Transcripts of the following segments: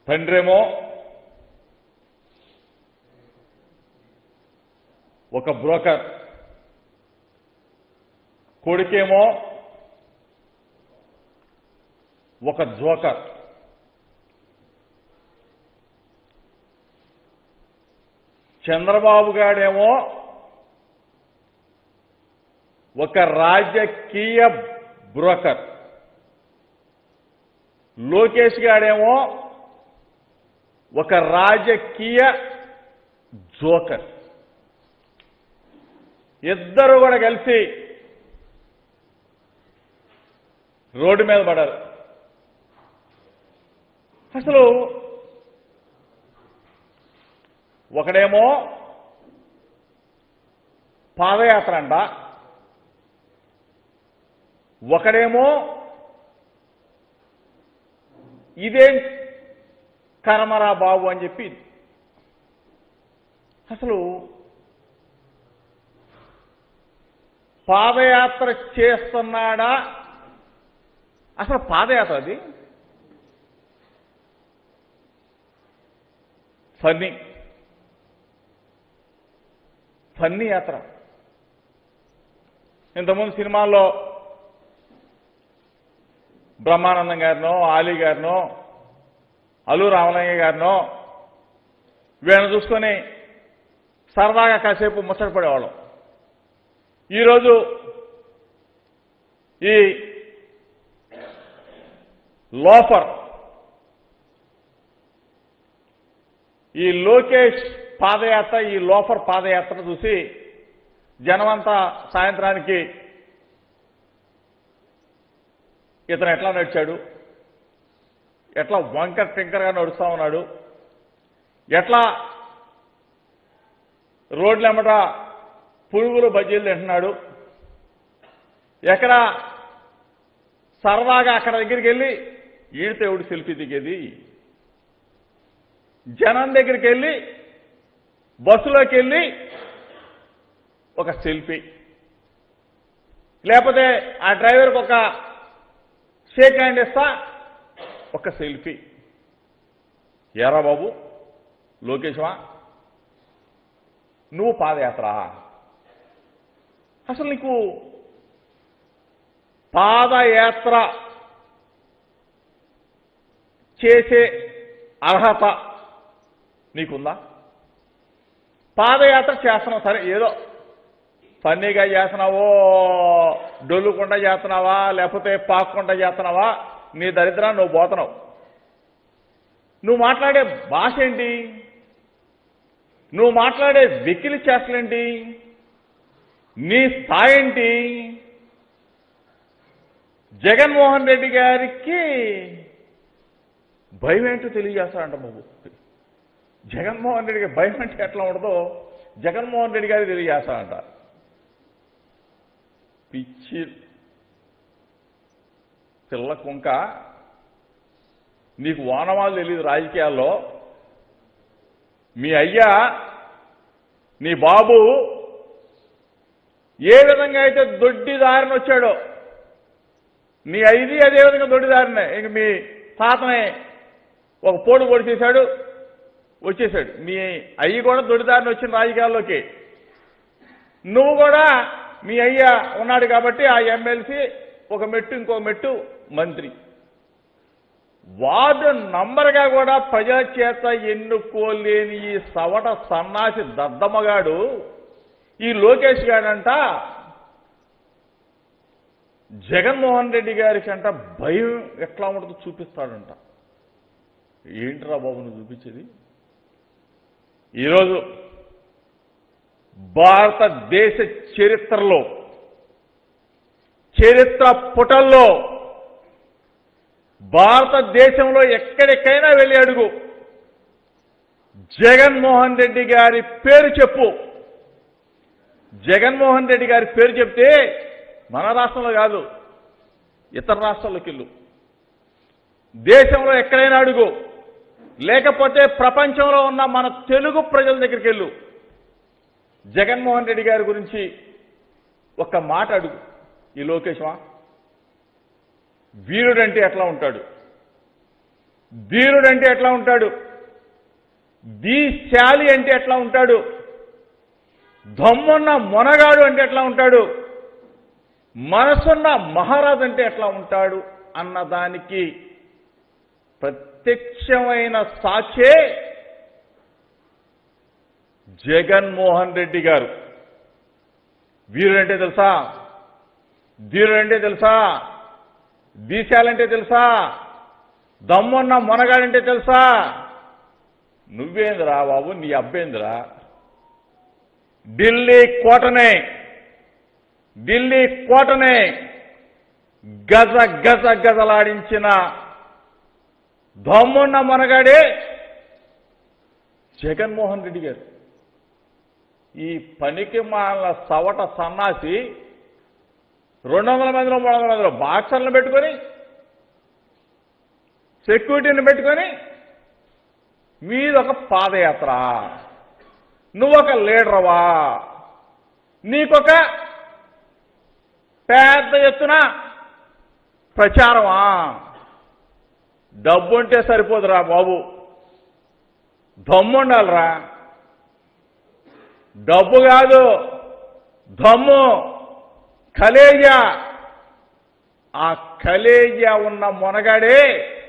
తండ్రేమో ఒక బ్రోకర్ కొడుకేమో ఒక జోకర్ చంద్రబాబు గాడేమో ఒక రాజకీయ బ్రోకర్ లోకేష్ గాడేమో ఒక రాజకీయ జోకర్ ఇద్దరు కూడా కలిసి రోడ్డు మీద పడారు అసలు ఒకడేమో పాదయాత్ర అంట ఒకడేమో ఇదేం కర్మరా బాబు అని చెప్పి అసలు పాదయాత్ర చేస్తున్నాడా అసలు పాదయాత్ర అది ఫన్నీ ఫన్నీ యాత్ర ఇంతకుముందు సినిమాల్లో బ్రహ్మానందం గారినో ఆలీ గారినో అల్లు రామలింగ గారినో వీళ్ళని చూసుకొని సరదాగా కాసేపు ముచ్చట పడేవాళ్ళం ఈరోజు ఈ లోఫర్ ఈ లోకేష్ పాదయాత్ర ఈ లోఫర్ పాదయాత్ర చూసి జనమంతా సాయంత్రానికి ఇతను ఎట్లా నడిచాడు ఎట్లా వంకర్ టింకర్గా నడుస్తా ఉన్నాడు ఎట్లా రోడ్లెమ్మట పురుగులు బజ్జీలు తింటున్నాడు ఎక్కడ సరదాగా అక్కడ దగ్గరికి వెళ్ళి ఈడితే ఎవడు సెల్ఫీ దిగేది జనం దగ్గరికి వెళ్ళి బస్సులోకి వెళ్ళి ఒక సెల్ఫీ లేకపోతే ఆ డ్రైవర్కి ఒక షేక్ హ్యాండ్ ఇస్తా ఒక సెల్ఫీ ఏరా బాబు లోకేశ్వా నువ్వు పాదయాత్ర అసలు నీకు పాదయాత్ర చేసే అర్హత నీకుందా పాదయాత్ర చేస్తున్నావు సరే ఏదో ఫన్నీగా చేస్తున్నావో డొల్లుకుండా చేస్తున్నావా లేకపోతే పాక్కుండా చేస్తున్నావా నీ దరిద్రాన్ని నువ్వు పోతున్నావు నువ్వు మాట్లాడే భాష ఏంటి నువ్వు మాట్లాడే వెకిలి చేష్టలేంటి నీ స్థాయి ఏంటి జగన్మోహన్ రెడ్డి గారికి భయం ఏంటో తెలియజేస్తాడంట బాబు జగన్మోహన్ రెడ్డికి భయం అంటే ఎట్లా ఉండదో జగన్మోహన్ రెడ్డి గారికి తెలియజేస్తాడంట పిచ్చి పిల్ల కుంక నీకు వానవాళ్ళు తెలియదు రాజకీయాల్లో మీ అయ్యా నీ బాబు ఏ విధంగా అయితే దొడ్డి దారిని వచ్చాడో నీ ఐది అదే విధంగా దొడ్డి దారినే ఇంక మీ తాతనే ఒక పోటు పొడి చేశాడు వచ్చేసాడు మీ అయ్యి కూడా దొడ్డి దారిని వచ్చిన రాజకీయాల్లోకి నువ్వు కూడా మీ అయ్య ఉన్నాడు కాబట్టి ఆ ఎమ్మెల్సీ ఒక మెట్టు ఇంకో మెట్టు మంత్రి వార్డు నంబర్గా కూడా ప్రజల చేత ఎన్నుకోలేని ఈ సవట సన్నాసి దద్దమ్మగాడు ఈ లోకేష్ గాడంట జగన్మోహన్ రెడ్డి గారికి అంట భయం ఎట్లా ఉంటుందో చూపిస్తాడంట ఏంట్రా బాబు నువ్వు చూపించేది ఈరోజు భారతదేశ చరిత్రలో చరిత్ర పుటల్లో భారతదేశంలో ఎక్కడికైనా వెళ్ళి అడుగు జగన్మోహన్ రెడ్డి గారి పేరు చెప్పు జగన్మోహన్ రెడ్డి గారి పేరు చెప్తే మన రాష్ట్రంలో కాదు ఇతర రాష్ట్రాల్లోకి వెళ్ళు దేశంలో ఎక్కడైనా అడుగు లేకపోతే ప్రపంచంలో ఉన్న మన తెలుగు ప్రజల దగ్గరికి వెళ్ళు జగన్మోహన్ రెడ్డి గారి గురించి ఒక్క మాట అడుగు ఈ లోకేశ్వా వీరుడంటే ఎట్లా ఉంటాడు ధీరుడు అంటే ఎట్లా ఉంటాడు దీశాలి అంటే ఎట్లా ఉంటాడు దమ్మున్న మొనగాడు అంటే ఎట్లా ఉంటాడు మనసున్న మహారాజు అంటే ఎట్లా ఉంటాడు అన్నదానికి ప్రత్యక్షమైన సాక్షే జగన్మోహన్ రెడ్డి గారు వీరుడంటే తెలుసా ధీరుడంటే తెలుసా దీశాలంటే తెలుసా దమ్మున్న మొనగాడంటే తెలుసా నువ్వేందిరా బాబు నీ అబ్బేందిరా ఢిల్లీ కోటనే ఢిల్లీ కోటనే గజ గజ గజలాడించిన దమ్మున్న మనగాడే జగన్మోహన్ రెడ్డి గారు ఈ పనికి మాల సవట సన్నాసి రెండు వందల మందిలో మూడు వందల మందిలో బాక్సర్లను పెట్టుకొని సెక్యూరిటీని పెట్టుకొని మీదొక పాదయాత్ర నువ్వొక లీడరవా నీకొక పెద్ద ఎత్తున ప్రచారమా డబ్బు ఉంటే సరిపోదురా బాబు దమ్ము ఉండాలిరా డబ్బు కాదు దమ్ము కలేజా ఆ కలేజా ఉన్న మొనగాడే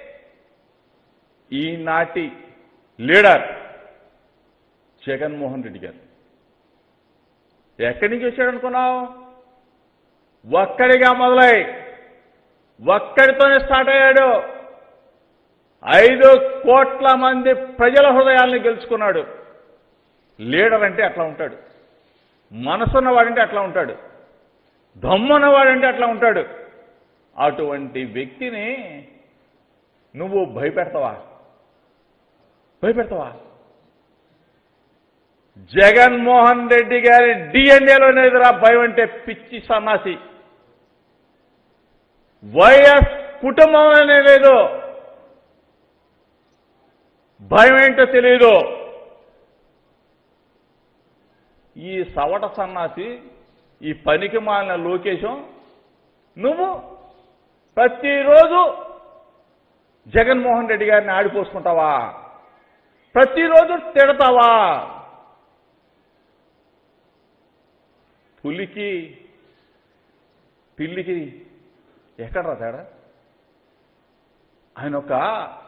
ఈనాటి లీడర్ జగన్మోహన్ రెడ్డి గారు ఎక్కడి నుంచి వచ్చాడు అనుకున్నావు ఒక్కడిగా మొదలై ఒక్కడితోనే స్టార్ట్ అయ్యాడు ఐదు కోట్ల మంది ప్రజల హృదయాల్ని గెలుచుకున్నాడు లీడర్ అంటే అట్లా ఉంటాడు మనసున్నవాడంటే అట్లా ఉంటాడు దమ్మున్నవాడంటే అట్లా ఉంటాడు అటువంటి వ్యక్తిని నువ్వు భయపెడతావా భయపెడతావా జగన్మోహన్ రెడ్డి గారి డిఎన్ఏలో లేదురా భయం అంటే పిచ్చి సన్నాసి వైఎస్ కుటుంబంలోనే లేదు భయం ఏంటో తెలియదు ఈ సవట సన్నాసి ఈ పనికి మాలిన లోకేశం నువ్వు ప్రతిరోజు జగన్మోహన్ రెడ్డి గారిని ఆడిపోసుకుంటావా ప్రతిరోజు తిడతావా పులికి పిల్లికి ఎక్కడరా తేడా ఆయన ఒక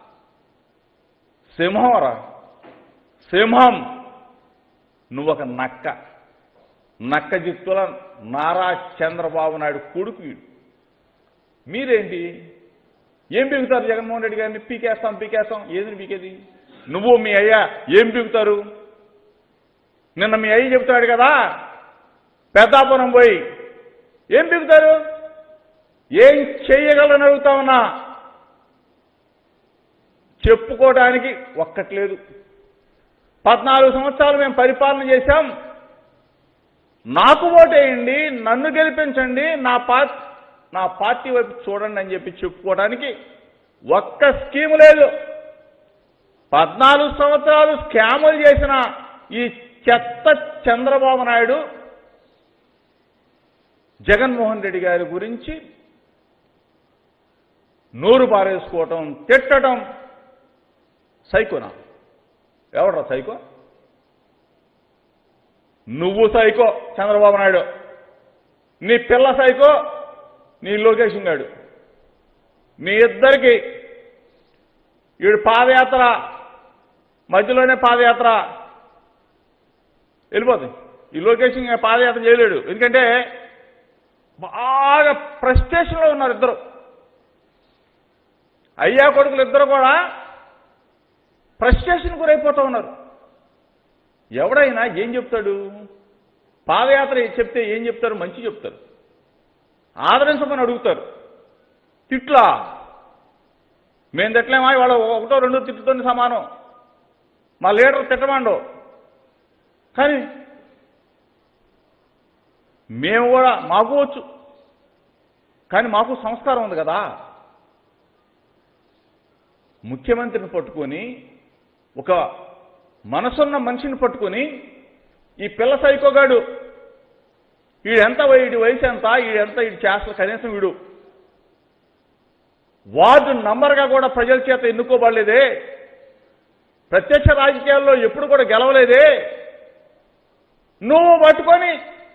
సింహంరా సింహం నువ్వొక నక్క నక్క జిత్తుల నారా చంద్రబాబు నాయుడు కొడుకు వీడు మీరేంటి ఏం పీకుతారు జగన్మోహన్ రెడ్డి గారిని పీకేస్తాం పీకేస్తాం ఏది పీకేది నువ్వు మీ అయ్యా ఏం పీకుతారు నిన్న మీ అయ్య చెబుతాడు కదా పెద్దాపురం పోయి ఏం పీకుతారు ఏం చెయ్యగలని అడుగుతా ఉన్నా చెప్పుకోవడానికి ఒక్కట్లేదు పద్నాలుగు సంవత్సరాలు మేము పరిపాలన చేశాం నాకు ఓటేయండి నన్ను గెలిపించండి నా పార్టీ నా పార్టీ వైపు చూడండి అని చెప్పి చెప్పుకోవడానికి ఒక్క స్కీము లేదు పద్నాలుగు సంవత్సరాలు స్కాములు చేసిన ఈ చెత్త చంద్రబాబు నాయుడు జగన్మోహన్ రెడ్డి గారి గురించి నోరు పారేసుకోవటం తిట్టడం సైకోనా ఎవడ్రా సైకో నువ్వు సైకో చంద్రబాబు నాయుడు నీ పిల్ల సైకో నీ లోకేష్ గాడు మీ ఇద్దరికి వీడు పాదయాత్ర మధ్యలోనే పాదయాత్ర వెళ్ళిపోతుంది ఈ లోకేష్ ఇంకా పాదయాత్ర చేయలేడు ఎందుకంటే బాగా ఫ్రస్ట్రేషన్లో ఉన్నారు ఇద్దరు అయ్యా కొడుకులు ఇద్దరు కూడా ఫ్రస్ట్రేషన్ గురైపోతూ ఉన్నారు ఎవడైనా ఏం చెప్తాడు పాదయాత్ర చెప్తే ఏం చెప్తారు మంచి చెప్తారు ఆదరించమని అడుగుతారు తిట్లా మేము తిట్టలేమా వాళ్ళ ఒకటో రెండో తిట్టుతోనే సమానం మా లీడర్ తిట్టమండో కానీ మేము కూడా మాకు వచ్చు కానీ మాకు సంస్కారం ఉంది కదా ముఖ్యమంత్రిని పట్టుకొని ఒక మనసున్న మనిషిని పట్టుకొని ఈ పిల్ల సైకోగాడు వీడెంత వీడి వయసు ఎంత వీడెంత వీడి చేస్తలు కనీసం వీడు వార్డు నంబర్గా కూడా ప్రజల చేత ఎన్నుకోబడలేదే ప్రత్యక్ష రాజకీయాల్లో ఎప్పుడు కూడా గెలవలేదే నువ్వు పట్టుకొని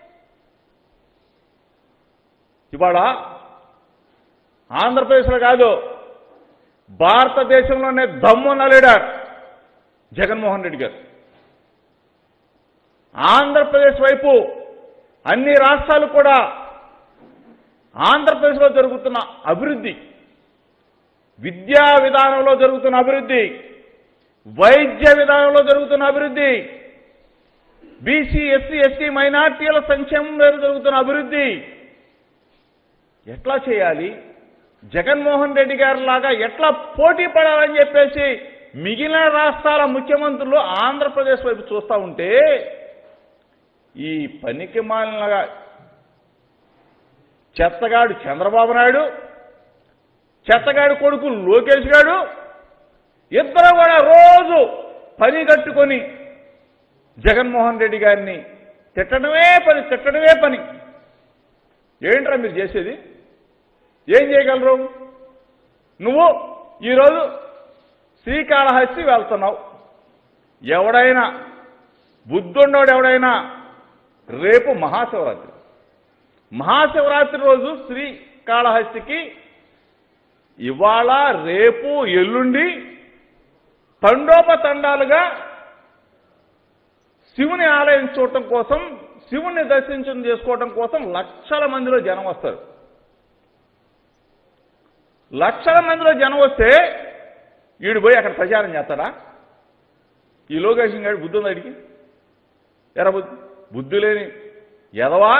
ఇవాళ ఆంధ్రప్రదేశ్లో కాదు భారతదేశంలోనే దమ్మున్న లీడర్ జగన్మోహన్ రెడ్డి గారు ఆంధ్రప్రదేశ్ వైపు అన్ని రాష్ట్రాలు కూడా ఆంధ్రప్రదేశ్లో జరుగుతున్న అభివృద్ధి విద్యా విధానంలో జరుగుతున్న అభివృద్ధి వైద్య విధానంలో జరుగుతున్న అభివృద్ధి బీసీ ఎస్సీ ఎస్టీ మైనార్టీల సంక్షేమం మీద జరుగుతున్న అభివృద్ధి ఎట్లా చేయాలి జగన్మోహన్ రెడ్డి గారి లాగా ఎట్లా పోటీ పడాలని చెప్పేసి మిగిలిన రాష్ట్రాల ముఖ్యమంత్రులు ఆంధ్రప్రదేశ్ వైపు చూస్తూ ఉంటే ఈ పనికి మాలిన చెత్తగాడు చంద్రబాబు నాయుడు చెత్తగాడి కొడుకు లోకేష్ గాడు ఇద్దరు కూడా రోజు పని కట్టుకొని జగన్మోహన్ రెడ్డి గారిని తిట్టడమే పని తిట్టడమే పని ఏంట్రా మీరు చేసేది ఏం చేయగలరు నువ్వు ఈరోజు శ్రీకాళహస్తి వెళ్తున్నావు ఎవడైనా బుద్ధుండోడు ఎవడైనా రేపు మహాశివరాత్రి మహాశివరాత్రి రోజు శ్రీకాళహస్తికి ఇవాళ రేపు ఎల్లుండి తండోపతండాలుగా శివుని ఆలయం చూడటం కోసం శివుని దర్శించడం చేసుకోవటం కోసం లక్షల మందిలో జనం వస్తారు లక్షల మందిలో జనం వస్తే వీడు పోయి అక్కడ ప్రచారం చేస్తాడా ఈ లోకేషన్ గారి బుద్ధి ఉంది అడిగి ఎరా బుద్ధి బుద్ధి లేని ఎదవా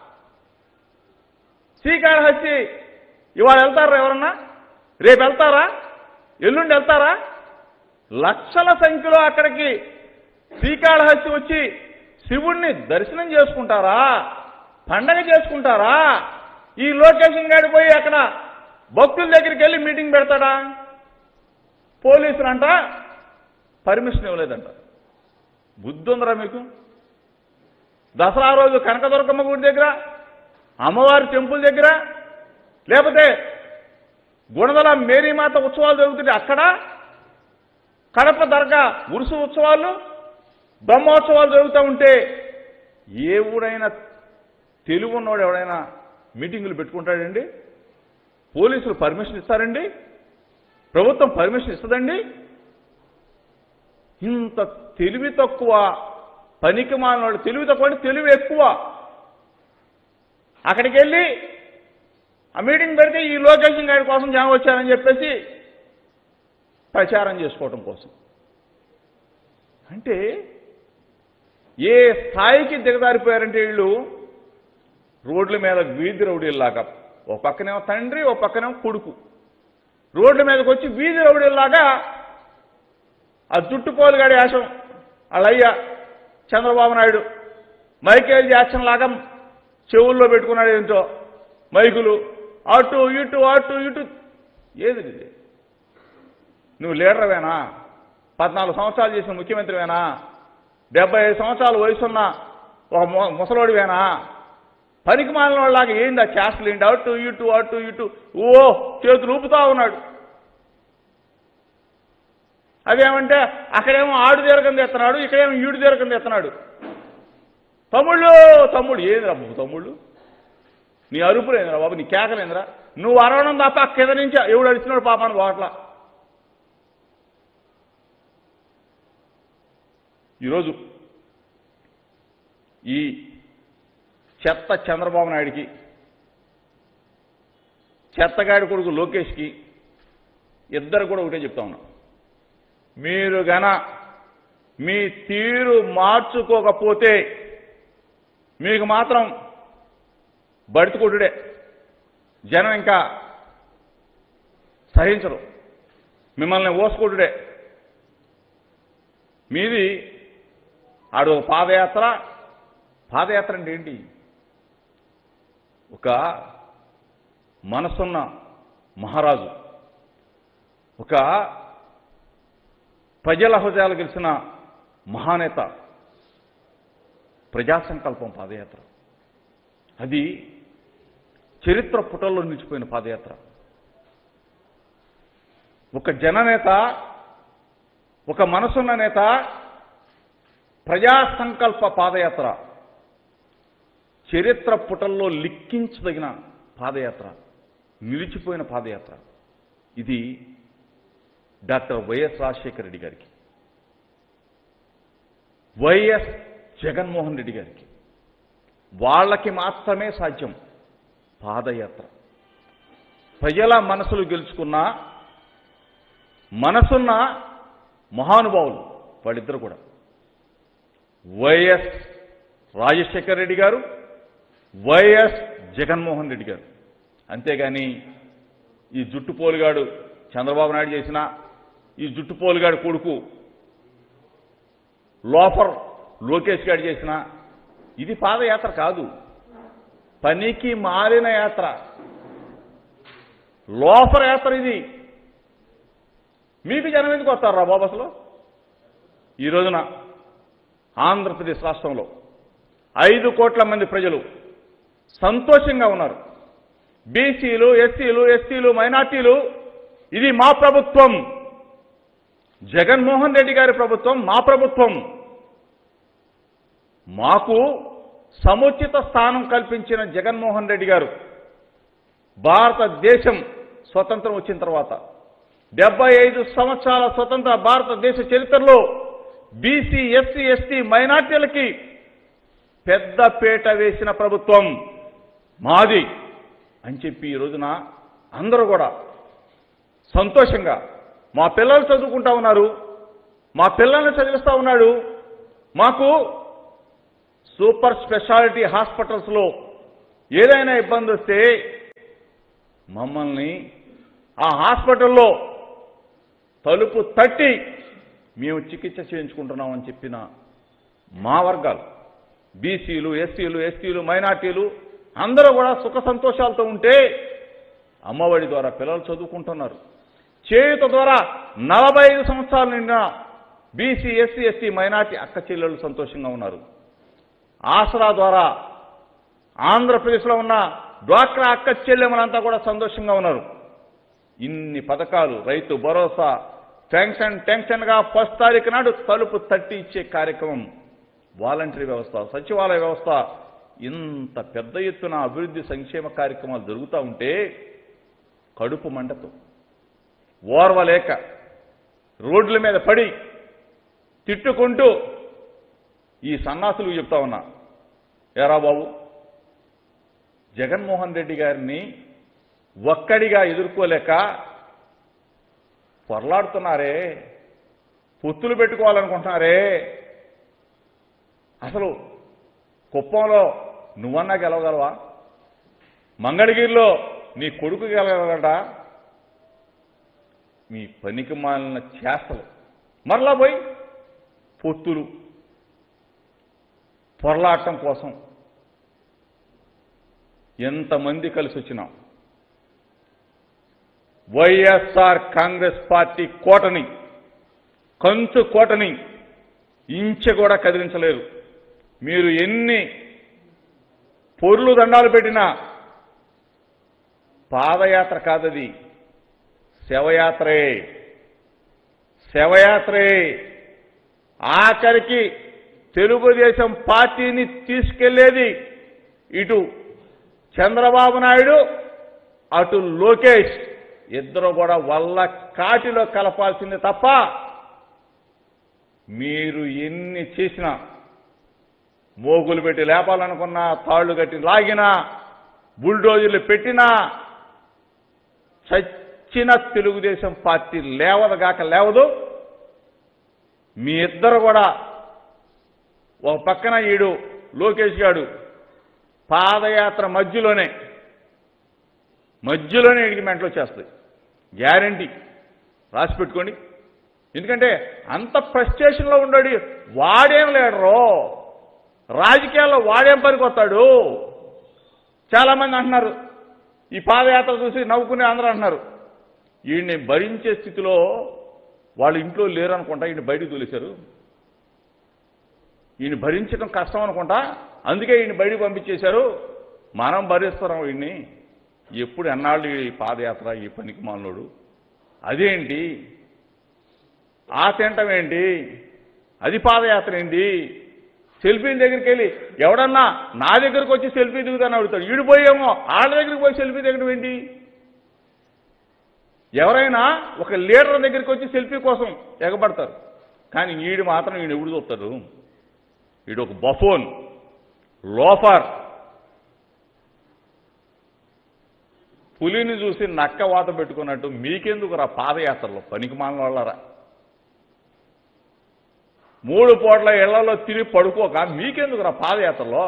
శ్రీకాళహస్తి ఇవాళ వెళ్తారా ఎవరన్నా రేపు వెళ్తారా ఎల్లుండి వెళ్తారా లక్షల సంఖ్యలో అక్కడికి శ్రీకాళహస్తి వచ్చి శివుణ్ణి దర్శనం చేసుకుంటారా పండగ చేసుకుంటారా ఈ లొకేషన్ గాడి పోయి అక్కడ భక్తుల దగ్గరికి వెళ్ళి మీటింగ్ పెడతాడా పోలీసులంట పర్మిషన్ ఇవ్వలేదంట బుద్ధి ఉందిరా మీకు దసరా రోజు కనకదుర్గమ్మ గుడి దగ్గర అమ్మవారి టెంపుల్ దగ్గర లేకపోతే గుణదల మేరీమాత ఉత్సవాలు జరుగుతుంటే అక్కడ కడప దర్గా ఉరుసు ఉత్సవాలు బ్రహ్మోత్సవాలు జరుగుతూ ఉంటే ఏ ఊడైనా తెలుగు ఉన్నవాడు ఎవడైనా మీటింగులు పెట్టుకుంటాడండి పోలీసులు పర్మిషన్ ఇస్తారండి ప్రభుత్వం పర్మిషన్ ఇస్తుందండి ఇంత తెలివి తక్కువ పనికి మానవాడు తెలివి తక్కువ అంటే తెలివి ఎక్కువ అక్కడికి వెళ్ళి ఆ మీటింగ్ పెడితే ఈ లొకేషన్ గారి కోసం జనం వచ్చారని చెప్పేసి ప్రచారం చేసుకోవటం కోసం అంటే ఏ స్థాయికి దిగజారిపోయారంటే వీళ్ళు రోడ్ల మీద వీధి రౌడీల్లాగా ఓ పక్కనేమో తండ్రి ఓ పక్కనేమో కొడుకు రోడ్ల మీదకి వచ్చి వీధి రౌడీల్లాగా ఆ జుట్టుపోలుగాడి యాసం వాళ్ళయ్య చంద్రబాబు నాయుడు మైకేల్ జాక్సన్ లాగా చెవుల్లో పెట్టుకున్నాడు ఏంటో మైకులు అటు ఇటు అటు ఇటు ఏది ఇది నువ్వు లీడర్వేనా పద్నాలుగు సంవత్సరాలు చేసిన ముఖ్యమంత్రివేనా డెబ్బై ఐదు సంవత్సరాల వయసున్న ఒక మొ- ముసలోడివేనా పనికి మాలిన వాళ్ళలాగా ఏంది ఆ చేష్టలు ఏంటి అటు ఇటు అటు ఇటు ఓ చేతులు ఊపుతా ఉన్నాడు అదేమంటే అక్కడేమో ఆడు దీర్ఘం తెస్తున్నాడు ఇక్కడేమో ఈడు దీర్ఘం తెస్తున్నాడు తమ్ముళ్ళు తమ్ముడు ఏందిరా బాబు తమ్ముళ్ళు నీ అరుపులు ఏందిరా బాబు నీ కేకలేందిరా నువ్వు అరవడం తప్ప కింద నుంచి ఎవడు అడిచినాడు పాపాను పోట్లా ఈరోజు ఈ చెత్త చంద్రబాబు నాయుడికి చెత్తగాడి కొడుకు లోకేష్కి ఇద్దరు కూడా ఒకటే చెప్తా ఉన్నా మీరు గన మీ తీరు మార్చుకోకపోతే మీకు మాత్రం బడితుకొట్టుడే జనం ఇంకా సహించరు మిమ్మల్ని ఓసుకొట్టుడే మీది ఆడు పాదయాత్ర పాదయాత్ర అంటే ఏంటి ఒక మనసున్న మహారాజు ఒక ప్రజల హృదయాలు గెలిచిన మహానేత ప్రజా సంకల్పం పాదయాత్ర అది చరిత్ర పుటల్లో నిలిచిపోయిన పాదయాత్ర ఒక జననేత ఒక మనసున్న నేత ప్రజా సంకల్ప పాదయాత్ర చరిత్ర పుటల్లో లిక్కించదగిన పాదయాత్ర నిలిచిపోయిన పాదయాత్ర ఇది డాక్టర్ వైఎస్ రాజశేఖర రెడ్డి గారికి వైఎస్ జగన్మోహన్ రెడ్డి గారికి వాళ్ళకి మాత్రమే సాధ్యం పాదయాత్ర ప్రజల మనసులు గెలుచుకున్న మనసున్న మహానుభావులు వాళ్ళిద్దరు కూడా వైఎస్ రాజశేఖర రెడ్డి గారు వైఎస్ జగన్మోహన్ రెడ్డి గారు అంతేగాని ఈ జుట్టు పోలుగాడు చంద్రబాబు నాయుడు చేసిన ఈ జుట్టు పోలుగాడు కొడుకు లోఫర్ లోకేష్ గారు చేసిన ఇది పాదయాత్ర కాదు పనికి మారిన యాత్ర లోఫర్ యాత్ర ఇది మీకు జనం ఎందుకు వస్తారు రా బాబు అసలు ఈ రోజున ఆంధ్రప్రదేశ్ రాష్ట్రంలో ఐదు కోట్ల మంది ప్రజలు సంతోషంగా ఉన్నారు బీసీలు ఎస్సీలు ఎస్టీలు మైనార్టీలు ఇది మా ప్రభుత్వం జగన్మోహన్ రెడ్డి గారి ప్రభుత్వం మా ప్రభుత్వం మాకు సముచిత స్థానం కల్పించిన జగన్మోహన్ రెడ్డి గారు భారతదేశం స్వతంత్రం వచ్చిన తర్వాత డెబ్బై ఐదు సంవత్సరాల స్వతంత్ర భారతదేశ చరిత్రలో బీసీ ఎస్సీ ఎస్టీ మైనార్టీలకి పెద్ద పీట వేసిన ప్రభుత్వం మాది అని చెప్పి ఈ రోజున అందరూ కూడా సంతోషంగా మా పిల్లలు చదువుకుంటా ఉన్నారు మా పిల్లల్ని చదివిస్తా ఉన్నాడు మాకు సూపర్ స్పెషాలిటీ హాస్పిటల్స్లో ఏదైనా ఇబ్బంది వస్తే మమ్మల్ని ఆ హాస్పిటల్లో తలుపు తట్టి మేము చికిత్స చేయించుకుంటున్నామని చెప్పిన మా వర్గాలు బీసీలు ఎస్సీలు ఎస్టీలు మైనార్టీలు అందరూ కూడా సుఖ సంతోషాలతో ఉంటే అమ్మఒడి ద్వారా పిల్లలు చదువుకుంటున్నారు చేయుత ద్వారా నలభై ఐదు సంవత్సరాల నిండిన బీసీ ఎస్సీ ఎస్టీ మైనార్టీ అక్క చెల్లెళ్ళు సంతోషంగా ఉన్నారు ఆసరా ద్వారా ఆంధ్రప్రదేశ్లో ఉన్న డ్వాక్రా అక్క చెల్లెమ్మలంతా కూడా సంతోషంగా ఉన్నారు ఇన్ని పథకాలు రైతు భరోసా టెన్షన్ టెన్షన్గా ఫస్ట్ తారీఖు నాడు తలుపు తట్టి ఇచ్చే కార్యక్రమం వాలంటరీ వ్యవస్థ సచివాలయ వ్యవస్థ ఇంత పెద్ద ఎత్తున అభివృద్ధి సంక్షేమ కార్యక్రమాలు జరుగుతూ ఉంటే కడుపు మంటతో ఓర్వలేక రోడ్ల మీద పడి తిట్టుకుంటూ ఈ సన్నాసులు చెప్తా ఉన్నా ఏరా బాబు జగన్మోహన్ రెడ్డి గారిని ఒక్కడిగా ఎదుర్కోలేక పొరలాడుతున్నారే పొత్తులు పెట్టుకోవాలనుకుంటున్నారే అసలు కుప్పంలో నువ్వన్నా గెలవగలవా మంగళగిరిలో నీ కొడుకు గెలవగలడా మీ పనికి మాలిన చేస్తలు మరలా పోయి పొత్తులు పొరలాటం కోసం ఎంతమంది కలిసి వచ్చినాం వైఎస్ఆర్ కాంగ్రెస్ పార్టీ కోటని కంచు కోటని ఇంచ కూడా కదిలించలేరు మీరు ఎన్ని పొర్లు దండాలు పెట్టినా పాదయాత్ర కాదది శవయాత్రే శవయాత్రే ఆఖరికి తెలుగుదేశం పార్టీని తీసుకెళ్లేది ఇటు చంద్రబాబు నాయుడు అటు లోకేష్ ఇద్దరు కూడా వల్ల కాటిలో కలపాల్సింది తప్ప మీరు ఎన్ని చేసినా మోగులు పెట్టి లేపాలనుకున్నా తాళ్లు కట్టి లాగినా బుల్డోజర్లు పెట్టినా చచ్చిన తెలుగుదేశం పార్టీ లేవదుగాక లేవదు మీ ఇద్దరు కూడా ఒక పక్కన ఈడు లోకేష్ గాడు పాదయాత్ర మధ్యలోనే మధ్యలోనే ఇడికి మెంటలు వచ్చేస్తాయి గ్యారంటీ రాసి పెట్టుకోండి ఎందుకంటే అంత ఫ్రస్ట్రేషన్లో ఉన్నాడు వాడేం లేడరో రాజకీయాల్లో వాడేం పనికొస్తాడు చాలా మంది అంటున్నారు ఈ పాదయాత్ర చూసి నవ్వుకునే అందరూ అంటున్నారు వీడిని భరించే స్థితిలో వాళ్ళ ఇంట్లో లేరు అనుకుంటా ఈయన బయటకు తోలేశారు ఈయన భరించడం కష్టం అనుకుంటా అందుకే ఈయన బయటకు పంపించేశారు మనం భరిస్తున్నాం వీడిని ఎప్పుడు ఎన్నాళ్ళు ఈ పాదయాత్ర ఈ పనికి మాలోడు అదేంటి ఆ తింటం ఏంటి అది పాదయాత్ర ఏంటి సెల్ఫీ దగ్గరికి వెళ్ళి ఎవడన్నా నా దగ్గరకు వచ్చి సెల్ఫీ దిగుతాను అడుగుతాడు ఈడిపోయేమో వాళ్ళ దగ్గరికి పోయి సెల్ఫీ దిగడం ఏంటి ఎవరైనా ఒక లీడర్ దగ్గరికి వచ్చి సెల్ఫీ కోసం ఎగబడతారు కానీ ఈడు మాత్రం ఈయన ఎవడు చూస్తారు ఈడు ఒక బఫోన్ లోఫర్ పులిని చూసి నక్క వాత పెట్టుకున్నట్టు మీకెందుకు రా పాదయాత్రలో పనికి మాలిన వాళ్ళరా మూడు పూట్ల ఇళ్లలో తిరిగి పడుకోక మీకెందుకు రా పాదయాత్రలో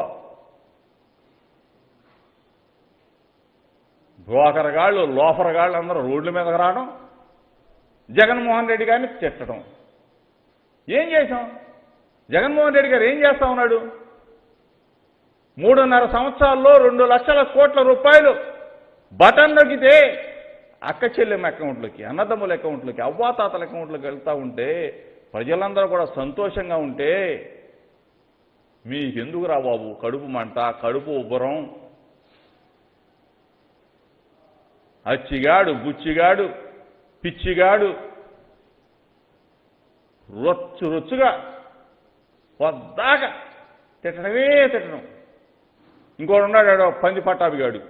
బ్రోకరగాళ్ళు లోఫరగాళ్ళు అందరూ రోడ్ల మీదకి రావడం జగన్మోహన్ రెడ్డి గారిని తిట్టడం ఏం చేశాం జగన్మోహన్ రెడ్డి గారు ఏం చేస్తా ఉన్నాడు మూడున్నర సంవత్సరాల్లో రెండు లక్షల కోట్ల రూపాయలు బటన్ నొక్కితే అక్క చెల్లెమ్మ అకౌంట్లోకి అన్నదమ్ముల అకౌంట్లోకి అవ్వాతాతల అకౌంట్లోకి వెళ్తా ఉంటే ప్రజలందరూ కూడా సంతోషంగా ఉంటే మీకెందుకు రా బాబు కడుపు మంట కడుపు ఉబ్బరం అచ్చిగాడు బుచ్చిగాడు పిచ్చిగాడు రొచ్చు రొచ్చుగా పొద్దాక తిట్టడమే తిట్టడం ఇంకోడు ఉన్నాడు ఆడో పంది పట్టాభిగాడు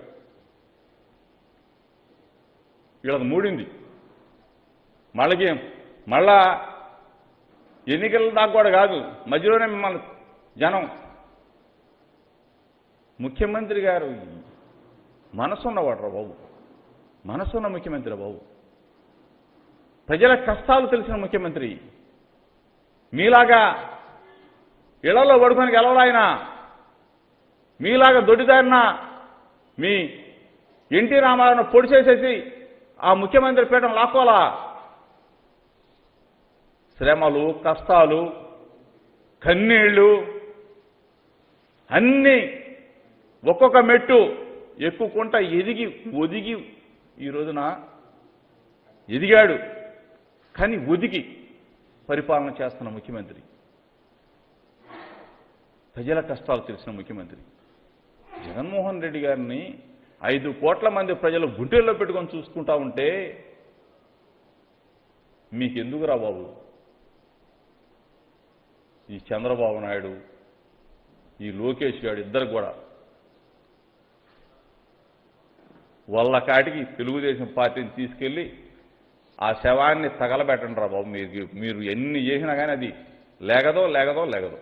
వీళ్ళది మూడింది మళ్ళకి మళ్ళా ఎన్నికల దాకా కూడా కాదు మధ్యలోనే మిమ్మల్ని జనం ముఖ్యమంత్రి గారు మనసున్నవాడు రా బాబు మనసున్న ముఖ్యమంత్రి రా బాబు ప్రజల కష్టాలు తెలిసిన ముఖ్యమంత్రి మీలాగా ఇళ్లలో పడుకొని గెలవలాయన మీలాగా దొడ్డిదారిన మీ ఎన్టీ రామారావును పొడి చేసేసి ఆ ముఖ్యమంత్రి పీఠం లాక్కోలా శ్రమలు కష్టాలు కన్నీళ్లు అన్నీ ఒక్కొక్క మెట్టు ఎక్కుకుంటా ఎదిగి ఒదిగి ఈ రోజున ఎదిగాడు కానీ ఒదిగి పరిపాలన చేస్తున్న ముఖ్యమంత్రి ప్రజల కష్టాలు తెలిసిన ముఖ్యమంత్రి జగన్మోహన్ రెడ్డి గారిని ఐదు కోట్ల మంది ప్రజలు గుంటెల్లో పెట్టుకొని చూసుకుంటా ఉంటే మీకెందుకురా బాబు ఈ చంద్రబాబు నాయుడు ఈ లోకేష్ గారు ఇద్దరు కూడా వాళ్ళ కాటికి తెలుగుదేశం పార్టీని తీసుకెళ్లి ఆ శవాన్ని తగలబెట్టండి రా బాబు మీరు మీరు ఎన్ని చేసినా కానీ అది లేగదో లేగదో లేగదో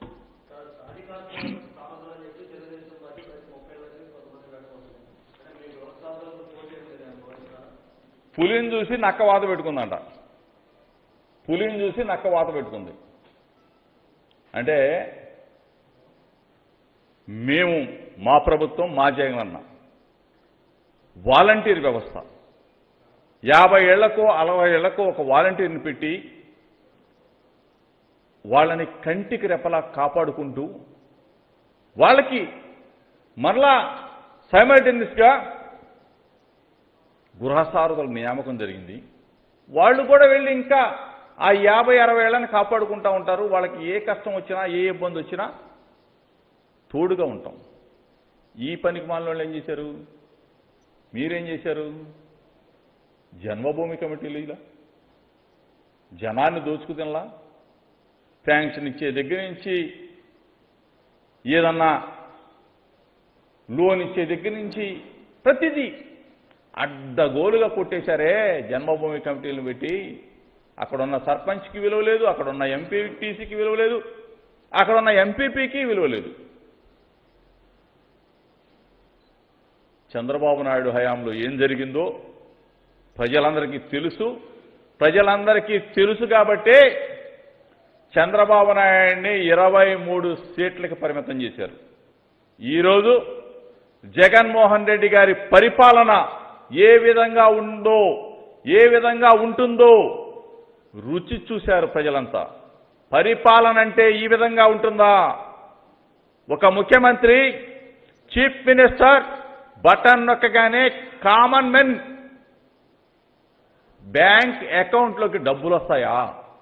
పులిని చూసి నక్క వాత పెట్టుకుందంట పులిని చూసి నక్క వాత పెట్టుకుంది అంటే మేము మా ప్రభుత్వం మా జగనన్న వాలంటీర్ వ్యవస్థ యాభై ఏళ్లకో అరవై ఏళ్లకో ఒక వాలంటీర్ని పెట్టి వాళ్ళని కంటికి రెపలా కాపాడుకుంటూ వాళ్ళకి మరలా సైమల్టేనియస్గా గృహసారథుల నియామకం జరిగింది వాళ్ళు కూడా వెళ్ళి ఇంకా ఆ యాభై అరవై ఏళ్ళని కాపాడుకుంటూ ఉంటారు వాళ్ళకి ఏ కష్టం వచ్చినా ఏ ఇబ్బంది వచ్చినా తోడుగా ఉంటాం ఈ పనికి మాలిన వాళ్ళు ఏం చేశారు మీరేం చేశారు జన్మభూమి కమిటీలు ఇలా జనాన్ని దోచుకుతినలా శాంక్షన్ ఇచ్చే దగ్గర నుంచి ఏదన్నా లోన్ ఇచ్చే దగ్గర నుంచి ప్రతిదీ అడ్డగోలుగా కొట్టేశారే జన్మభూమి కమిటీలను పెట్టి అక్కడున్న సర్పంచ్కి విలువ లేదు అక్కడున్న ఎంపీటీసీకి విలువ లేదు అక్కడున్న ఎంపీపీకి విలువ లేదు చంద్రబాబు నాయుడు హయాంలో ఏం జరిగిందో ప్రజలందరికీ తెలుసు ప్రజలందరికీ తెలుసు కాబట్టే చంద్రబాబు నాయుడిని ఇరవై మూడు సీట్లకు పరిమితం చేశారు ఈరోజు జగన్మోహన్ రెడ్డి గారి పరిపాలన ఏ విధంగా ఉందో ఏ విధంగా ఉంటుందో రుచి చూశారు ప్రజలంతా పరిపాలన అంటే ఈ విధంగా ఉంటుందా ఒక ముఖ్యమంత్రి చీఫ్ మినిస్టర్ బటన్ నొక్కగానే కామన్ మెన్ బ్యాంక్ అకౌంట్లోకి డబ్బులు వస్తాయా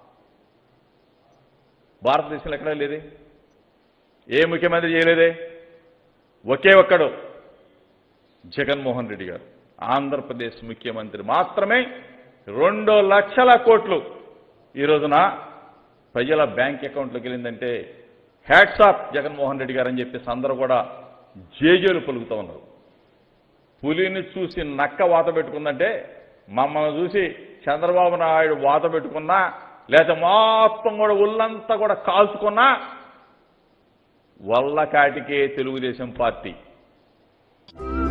భారతదేశంలో ఎక్కడా లేదే ఏ ముఖ్యమంత్రి చేయలేదే ఒకే ఒక్కడు జగన్మోహన్ రెడ్డి గారు ఆంధ్రప్రదేశ్ ముఖ్యమంత్రి మాత్రమే రెండు లక్షల కోట్లు ఈ రోజున ప్రజల బ్యాంక్ అకౌంట్లోకి వెళ్ళిందంటే హ్యాట్సాప్ జగన్మోహన్ రెడ్డి గారు అని చెప్పేసి అందరూ కూడా జేజేలు పలుకుతూ ఉన్నారు పులిని చూసి నక్క వాత పెట్టుకుందంటే మమ్మల్ని చూసి చంద్రబాబు నాయుడు వాత పెట్టుకున్నా లేదా మొత్తం కూడా ఒళ్ళంతా కూడా కాల్చుకున్నా వల్ల కాటికే తెలుగుదేశం పార్టీ